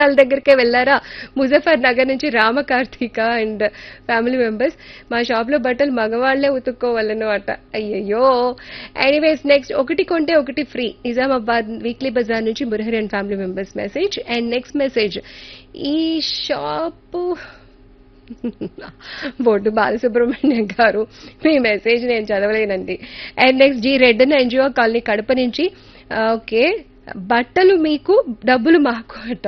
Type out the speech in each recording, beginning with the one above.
వాళ్ళ దగ్గరికే వెళ్ళారా ముజఫర్ నగర్ నుంచి Rama Karthika and family members మా షాప్ లో బట్టలు మగవాళ్లే ఉతుక్కోవాలన్నమాట అయ్యయ్యో ఎనీవేస్ నెక్స్ట్ ఒకటి కొంటే ఒకటి ఫ్రీ నిజామాబాద్ వీక్లీ బజార్ నుంచి Murahari and family members message and next message ఈ షాపు బొడ్డు బాలసుబ్రహ్మణ్యం గారు మీ మెసేజ్ నేను చదవలేనండి అండ్ నెక్స్ట్ జీ రెడ్డన్ ఎన్జిఓ కాలనీ కడప నుంచి ఓకే బట్టలు మీకు డబ్బులు మాకు అట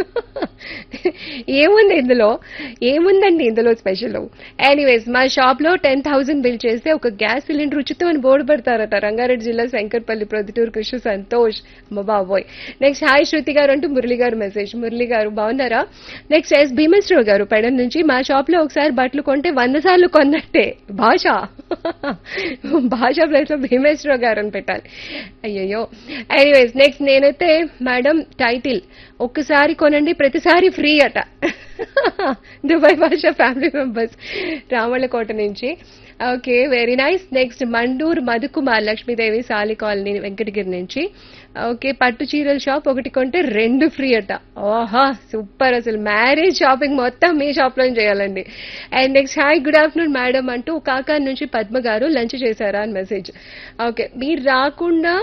ఏముంది ఇందులో ఏముందండి ఇందులో స్పెషల్ ఎనీవేస్ మా షాప్ లో టెన్ థౌసండ్ బిల్ చేస్తే ఒక గ్యాస్ సిలిండర్ ఉచితం అని బోర్డు పెడతారట రంగారెడ్డి జిల్లా శంకర్పల్లి ప్రొద్దుటూరు కృష్ణ సంతోష్ అమ్మ బాబోయ్ నెక్స్ట్ హాయ్ శృతి గారు అంటూ మురళి గారు మెసేజ్ మురళి గారు బాగున్నారా నెక్స్ట్ ఎస్ భీమేశ్వరరావు గారు పెడన్ నుంచి మా షాప్ లో ఒకసారి బట్టలు కొంటే వంద సార్లు కొన్నట్టే భాష భాష ప్లేస్ లో భీమేశ్వరరావు గారు అని పెట్టాలి అయ్యయ్యో ఎనీవేస్ నెక్స్ట్ నేనైతే మేడం టైటిల్ ఒక్కసారి కొనండి ప్రతిసారి ఫ్రీ అట దుబాయ్ భాష ఫ్యామిలీ మెంబర్స్ రామళ్ళకోట నుంచి okay very nice next Mandur Madhukumar Lakshmidevi Sali colony Venkatagiri నుంచి ఓకే పట్టు చీరల షాప్ ఒకటి కొంటే రెండు ఫ్రీ అట ఓహా సూపర్ అసలు మ్యారేజ్ షాపింగ్ మొత్తం మీ షాప్ లో చేయాలండి and next hi good afternoon madam అంటూ కాకా నుంచి పద్మ గారు లంచ్ చేశారా అని మెసేజ్ ఓకే మీరు రాకుండా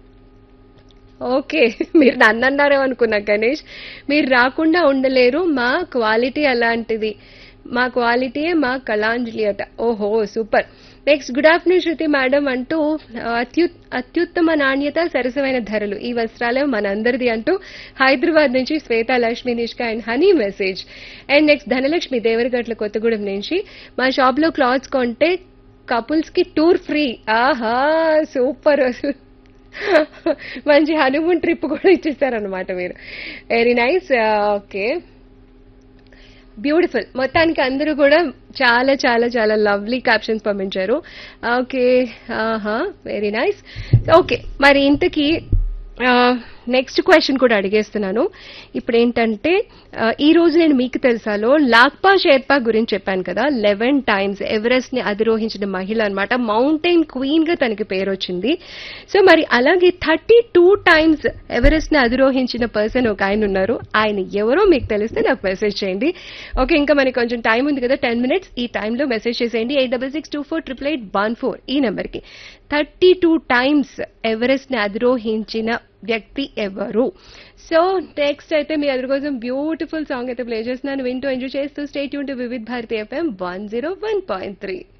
ఓకే మీరు నన్ను అన్నారేమో అనుకున్నా గణేష్ మీరు రాకుండా ఉండలేరు మా క్వాలిటీ అలాంటిది మా క్వాలిటీయే మా కళాంజలి అట ఓహో super next good afternoon Shruti madam అంటూ అత్యు అత్యుత్తమ నాణ్యత సరసమైన ధరలు ఈ వస్త్రాలే మనందరిది అంటూ హైదరాబాద్ నుంచి Shweta Lakshmi Nishka and Honey message and next Dhanalakshmi Devaragatla Kothagudem నుంచి మా షాప్ లో క్లాత్స్ కొంటే కపుల్స్ కి టూర్ ఫ్రీ ఆహా సూపర్ అసలు మంచి హనుమూన్ ట్రిప్ కూడా ఇచ్చేస్తారనమాట మీరు వెరీ నైస్ ఓకే బ్యూటిఫుల్ మొత్తానికి అందరూ కూడా చాలా చాలా చాలా లవ్లీ క్యాప్షన్స్ పంపించారు ఓకే ఆహా వెరీ నైస్ ఓకే మరి ఇంతకీ నెక్స్ట్ క్వశ్చన్ కూడా అడిగేస్తున్నాను ఇప్పుడు ఏంటంటే ఆ, ఈ రోజు నేను మీకు తెలుసాలో లాక్పా షేర్పా గురించి చెప్పాను కదా లెవెన్ టైమ్స్ ఎవరెస్ట్ ని అధిరోహించిన మహిళ అన్నమాట మౌంటైన్ క్వీన్ గా తనకి పేరు వచ్చింది సో మరి అలాగే థర్టీ టూ టైమ్స్ ఎవరెస్ట్ ని అధిరోహించిన పర్సన్ ఒక ఆయన ఉన్నారు ఆయన ఎవరో మీకు తెలిస్తే నాకు మెసేజ్ చేయండి ఓకే ఇంకా మనకి కొంచెం టైం ఉంది కదా టెన్ మినిట్స్ ఈ టైంలో మెసేజ్ చేసేయండి eight double six two four triple eight one four ఈ నెంబర్కి థర్టీ టూ టైమ్స్ ఎవరెస్ట్ ని అధిరోహించిన వ్యక్తి ఎవరు సో నెక్స్ట్ అయితే మీ అందరి కోసం బ్యూటిఫుల్ సాంగ్ అయితే ప్లే చేస్తున్నాను వింటూ ఎంజాయ్ చేస్తూ స్టేట్ యూన్ to Vividh Bharati FM one zero one point three